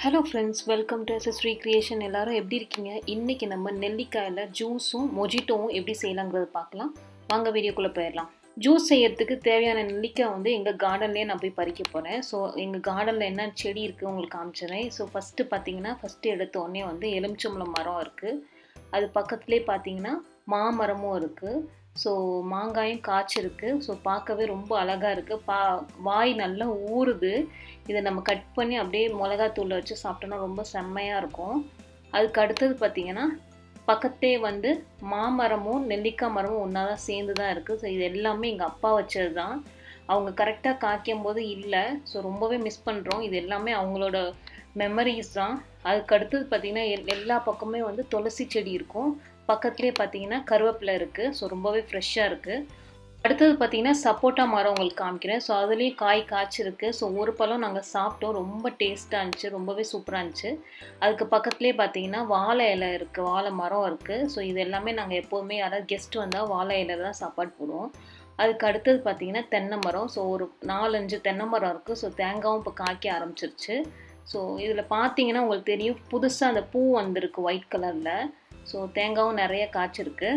hello friends welcome to SS recreation எல்லாரும் எப்படி இருக்கீங்க இன்றைக்கி நம்ம நெல்லிக்காயில் ஜூஸும் மொஜிட்டோவும் எப்படி செய்யலாங்கிறத பார்க்கலாம் வாங்க வீடியோக்குள்ளே போயிடலாம் ஜூஸ் செய்யறதுக்கு தேவையான நெல்லிக்காய் வந்து எங்கள் கார்டன்லேயே நான் போய் பறிக்க போகிறேன் ஸோ எங்கள் கார்டனில் என்ன செடி இருக்குது உங்களுக்கு காமிச்சிடுறேன் ஸோ ஃபஸ்ட்டு பார்த்தீங்கன்னா ஃபஸ்ட்டு எடுத்த உடனே வந்து எலுமிச்சம்பழம் மரம் இருக்குது அது பக்கத்துலேயே பார்த்தீங்கன்னா மாமரமும் இருக்குது ஸோ மாங்காயும் காய்ச்சிருக்கு ஸோ பார்க்கவே ரொம்ப அழகாக இருக்குது பா வாய் நல்லா ஊறுது இதை நம்ம கட் பண்ணி அப்படியே மிளகாத்தூளில் வச்சு சாப்பிட்டோன்னா ரொம்ப செம்மையாக இருக்கும் அதுக்கு அடுத்தது பார்த்திங்கன்னா பக்கத்தே வந்து மாமரமும் நெல்லிக்காய் மரமும் ஒன்றா தான் சேர்ந்து தான் இருக்குது ஸோ இது எல்லாமே எங்கள் அப்பா வச்சது தான் அவங்க கரெக்டாக காய்க்கும் போது இல்லை ஸோ ரொம்பவே மிஸ் பண்ணுறோம் இது எல்லாமே அவங்களோட மெமரிஸ் தான் அதுக்கு அடுத்தது பார்த்திங்கன்னா எல்லா பக்கமே வந்து துளசி செடி இருக்கும் பக்கத்துலேயே பார்த்தீங்கன்னா கருவேப்பிலை இருக்குது ஸோ ரொம்பவே ஃப்ரெஷ்ஷாக இருக்குது அடுத்தது பார்த்தீங்கன்னா சப்போட்டா மரம் உங்களுக்கு காமிக்கிறேன் ஸோ அதுலேயும் காய் காய்ச்சிருக்கு ஸோ ஒரு பழம் நாங்கள் சாப்பிட்டோம் ரொம்ப டேஸ்ட்டாக இருந்துச்சு ரொம்பவே சூப்பராக இருந்துச்சு அதுக்கு பக்கத்துலேயே பார்த்தீங்கன்னா வாழை இலை இருக்குது வாழை மரம் இருக்குது ஸோ இது எல்லாமே நாங்கள் எப்போவுமே யாராவது கெஸ்ட் வந்தால் வாழை இலை தான் சாப்பாடு போடுவோம் அதுக்கு அடுத்தது பார்த்தீங்கன்னா தென்னை மரம் ஸோ ஒரு நாலஞ்சு தென்னை மரம் இருக்குது ஸோ தேங்காயும் இப்போ காய்க்க ஆரம்பிச்சிருச்சு ஸோ இதில் பார்த்தீங்கன்னா உங்களுக்கு தெரியும் புதுசாக அந்த பூ வந்திருக்கு ஒயிட் கலரில் ஸோ தேங்காயும் நிறைய காய்ச்சிருக்கு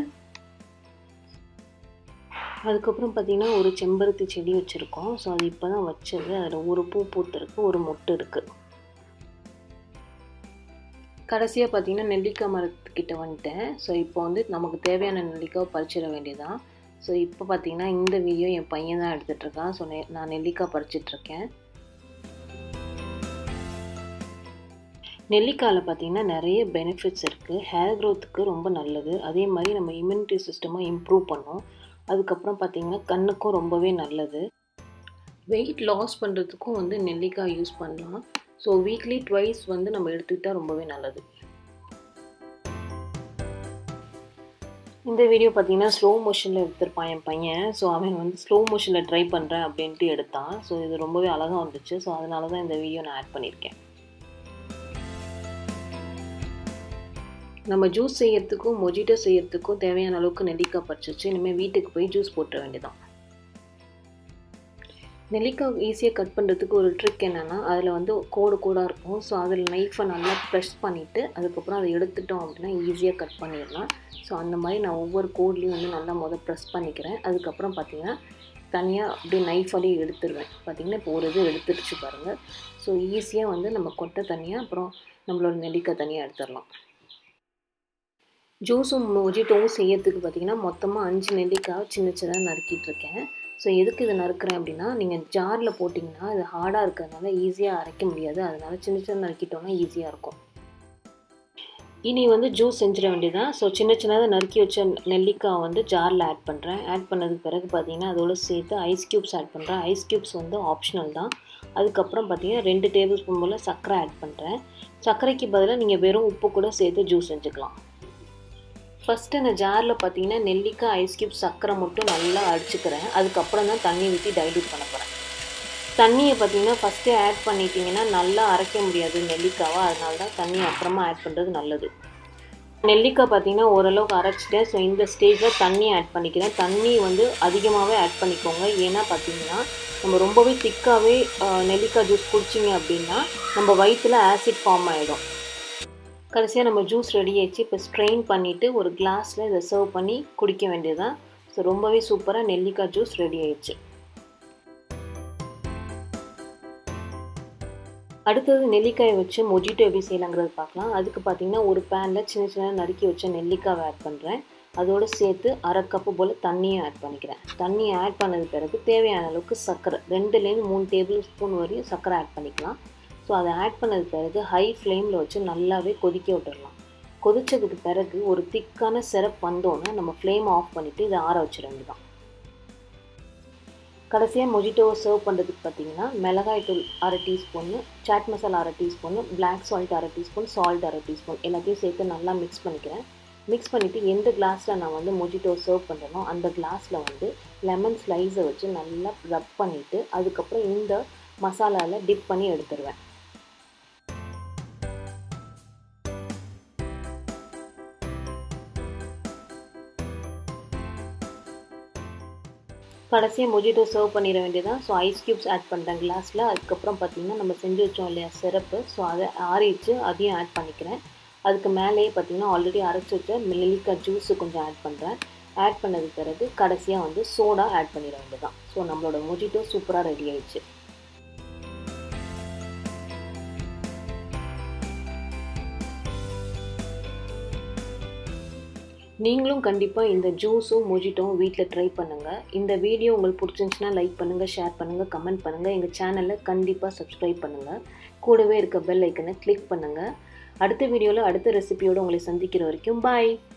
அதுக்கப்புறம் பார்த்திங்கன்னா ஒரு செம்பருத்தி செடி வச்சுருக்கோம் ஸோ அது இப்போ தான் வச்சது அதில் ஒரு பூ பூத்துருக்கு ஒரு மொட்டு இருக்குது கடைசியாக பார்த்தீங்கன்னா நெல்லிக்காய் மரத்துக்கிட்ட வந்துட்டேன் ஸோ இப்போ வந்து நமக்கு தேவையான நெல்லிக்காய் பறிச்சிட வேண்டியதான் ஸோ இப்போ பார்த்தீங்கன்னா இந்த வீடியோ என் பையன் தான் எடுத்துகிட்ருக்கான் ஸோ நான் நெல்லிக்காய் பறிச்சிட்ருக்கேன் நெல்லிக்காயில் பார்த்திங்கன்னா நிறைய பெனிஃபிட்ஸ் இருக்குது ஹேர் க்ரோத்துக்கு ரொம்ப நல்லது அதே மாதிரி நம்ம இம்யூனிட்டி சிஸ்டமை இம்ப்ரூவ் பண்ணும் அதுக்கப்புறம் பார்த்திங்கன்னா கண்ணுக்கும் ரொம்பவே நல்லது வெயிட் லாஸ் பண்ணுறதுக்கும் வந்து நெல்லிக்காய் யூஸ் பண்ணலாம் ஸோ வீக்லி ட்வைஸ் வந்து நம்ம எடுத்துக்கிட்டால் ரொம்பவே நல்லது இந்த வீடியோ பார்த்தீங்கன்னா ஸ்லோ மோஷனில் எடுத்திருப்பான் என் பையன் ஸோ அவன் வந்து ஸ்லோ மோஷனில் ட்ரை பண்ணுறேன் அப்படின்ட்டு எடுத்தான் ஸோ இது ரொம்பவே அழகாக வந்துச்சு ஸோ அதனால தான் இந்த வீடியோ நான் ஆட் பண்ணியிருக்கேன் நம்ம ஜூஸ் செய்யறதுக்கும் மொஜிட்டோ செய்யறதுக்கும் தேவையான அளவுக்கு நெல்லிக்காய் பறிச்சிச்சு இனிமேல் வீட்டுக்கு போய் ஜூஸ் போட்டுற வேண்டியதான் நெல்லிக்காய் ஈஸியாக கட் பண்ணுறதுக்கு ஒரு ட்ரிக் என்னென்னா அதில் வந்து கோடு கோடாக இருக்கும் ஸோ அதில் நைஃபை நல்லா ப்ரெஸ் பண்ணிவிட்டு அதுக்கப்புறம் அதை எடுத்துட்டோம் அப்படின்னா ஈஸியாக கட் பண்ணிடலாம் ஸோ அந்த மாதிரி நான் ஒவ்வொரு கோட்லேயும் வந்து நல்லா முதல் ப்ரெஸ் பண்ணிக்கிறேன் அதுக்கப்புறம் பார்த்திங்கன்னா தனியாக அப்படியே நைஃபாலேயே எடுத்துருவேன் பார்த்திங்கன்னா இப்போ ஒரு இது எடுத்துடுச்சு பாருங்கள் ஸோ ஈஸியாக வந்து நம்ம கொட்டை தனியாக அப்புறம் நம்மளோட நெல்லிக்காய் தனியாக எடுத்துடலாம் ஜூஸும் மொஜிட்டோவும் செய்யறதுக்கு பார்த்திங்கன்னா மொத்தமாக அஞ்சு நெல்லிக்காய் சின்ன சின்னதாக நறுக்கிட்டுருக்கேன் ஸோ எதுக்கு இதை நறுக்கிறேன் அப்படின்னா நீங்கள் ஜாரில் போட்டிங்கன்னா அது ஹார்டாக இருக்கிறதுனால ஈஸியாக அரைக்க முடியாது அதனால் சின்ன சின்ன நறுக்கிட்டோன்னா ஈஸியாக இருக்கும் இனி வந்து ஜூஸ் செஞ்சிட வேண்டியதான் ஸோ சின்ன சின்னதாக நறுக்கி வச்ச நெல்லிக்காய் வந்து ஜாரில் ஆட் பண்ணுறேன் ஆட் பண்ணதுக்கு பிறகு பார்த்தீங்கன்னா அதோட சேர்த்து ஐஸ் க்யூப்ஸ் ஆட் பண்ணுறேன் ஐஸ் க்யூப்ஸ் வந்து ஆப்ஷனல் தான் அதுக்கப்புறம் பார்த்தீங்கன்னா ரெண்டு டேபிள் ஸ்பூன் போல் சர்க்கரை ஆட் பண்ணுறேன் சர்க்கரைக்கு பதிலாக நீங்கள் வெறும் உப்பு கூட சேர்த்து ஜூஸ் செஞ்சுக்கலாம் ஃபஸ்ட்டு இந்த ஜாரில் பார்த்தீங்கன்னா நெல்லிக்காய் ஐஸ் க்யூப் சர்க்கரை மட்டும் நல்லா அடிச்சுக்கிறேன் அதுக்கப்புறம் தான் தண்ணி ஊற்றி டைல்யூட் பண்ண போகிறேன் தண்ணியை பார்த்தீங்கன்னா ஃபஸ்ட்டே ஆட் பண்ணிட்டீங்கன்னா நல்லா அரைக்க முடியாது நெல்லிக்காவை அதனால தான் தண்ணியை அப்புறமா ஆட் பண்ணுறது நல்லது நெல்லிக்காய் பார்த்தீங்கன்னா ஓரளவுக்கு அரைச்சிட்டேன் ஸோ இந்த ஸ்டேஜில் தண்ணி ஆட் பண்ணிக்கிறேன் தண்ணி வந்து அதிகமாகவே ஆட் பண்ணிக்கோங்க ஏன்னா பார்த்தீங்கன்னா நம்ம ரொம்பவே திக்காகவே நெல்லிக்காய் ஜூஸ் குடிச்சிங்க அப்படின்னா நம்ம வயிற்றில் ஆசிட் ஃபார்ம் ஆகிடும் கடைசியாக நம்ம ஜூஸ் ரெடி ஆயிடுச்சு இப்போ ஸ்ட்ரெயின் பண்ணிவிட்டு ஒரு கிளாஸில் இதை சர்வ் பண்ணி குடிக்க வேண்டியதுதான் ஸோ ரொம்பவே சூப்பராக நெல்லிக்காய் ஜூஸ் ரெடி ஆயிடுச்சு அடுத்தது நெல்லிக்காயை வச்சு மொஜிட்டோ எப்படி செய்யலாங்கிறது பார்க்கலாம் அதுக்கு பார்த்தீங்கன்னா ஒரு பேனில் சின்ன சின்ன நறுக்கி வச்ச நெல்லிக்காவை ஆட் பண்ணுறேன் அதோடு சேர்த்து அரை கப்பு போல் தண்ணியும் ஆட் பண்ணிக்கிறேன் தண்ணியை ஆட் பண்ணது பிறகு தேவையான அளவுக்கு சர்க்கரை ரெண்டுலேருந்து மூணு டேபிள் ஸ்பூன் வரையும் சர்க்கரை ஆட் பண்ணிக்கலாம் ஸோ அதை ஆட் பண்ணது பிறகு ஹை ஃப்ளேமில் வச்சு நல்லாவே கொதிக்க விட்டுடலாம் கொதித்ததுக்கு பிறகு ஒரு திக்கான சிரப் வந்தோன்னே நம்ம ஃப்ளேம் ஆஃப் பண்ணிவிட்டு இதை ஆற வச்சிட வேண்டியதான் கடைசியாக மொஜிட்டோவை சர்வ் பண்ணுறதுக்கு பார்த்தீங்கன்னா மிளகாய் தூள் அரை டீஸ்பூன்னு சாட் மசாலா அரை டீஸ்பூன்னு பிளாக் சால்ட் அரை டீஸ்பூன் சால்ட் அரை டீஸ்பூன் எல்லாத்தையும் சேர்த்து நல்லா மிக்ஸ் பண்ணிக்கிறேன் மிக்ஸ் பண்ணிவிட்டு எந்த கிளாஸில் நான் வந்து மொஜிட்டோ சர்வ் பண்ணுறேனோ அந்த கிளாஸில் வந்து லெமன் ஸ்லைஸை வச்சு நல்லா ரப் பண்ணிவிட்டு அதுக்கப்புறம் இந்த மசாலாவில் டிப் பண்ணி எடுத்துருவேன் கடைசியாக மொஜிட்டோ சர்வ் பண்ணிட வேண்டியதான் ஸோ ஐஸ் க்யூப்ஸ் ஆட் பண்ணுறேன் கிளாஸில் அதுக்கப்புறம் பார்த்திங்கன்னா நம்ம செஞ்சு வச்சோம் இல்லையா சிறப்பு ஸோ அதை ஆறிச்சு அதையும் ஆட் பண்ணிக்கிறேன் அதுக்கு மேலேயே பார்த்திங்கன்னா ஆல்ரெடி அரைச்சி வச்ச நெல்லிக்காய் ஜூஸு கொஞ்சம் ஆட் பண்ணுறேன் ஆட் பண்ணது பிறகு கடைசியாக வந்து சோடா ஆட் பண்ணிட வேண்டியதான் ஸோ நம்மளோட மொஜிட்டோ சூப்பராக ரெடி ஆயிடுச்சு நீங்களும் கண்டிப்பாக இந்த ஜூஸும் மொஜிட்டோவும் வீட்டில் ட்ரை பண்ணுங்கள் இந்த வீடியோ உங்களுக்கு பிடிச்சிருந்துச்சுன்னா லைக் பண்ணுங்கள் ஷேர் பண்ணுங்கள் கமெண்ட் பண்ணுங்கள் எங்கள் சேனலில் கண்டிப்பாக சப்ஸ்கிரைப் பண்ணுங்கள் கூடவே இருக்க பெல் ஐக்கனை கிளிக் பண்ணுங்கள் அடுத்த வீடியோவில் அடுத்த ரெசிபியோடு உங்களை சந்திக்கிற வரைக்கும் பாய்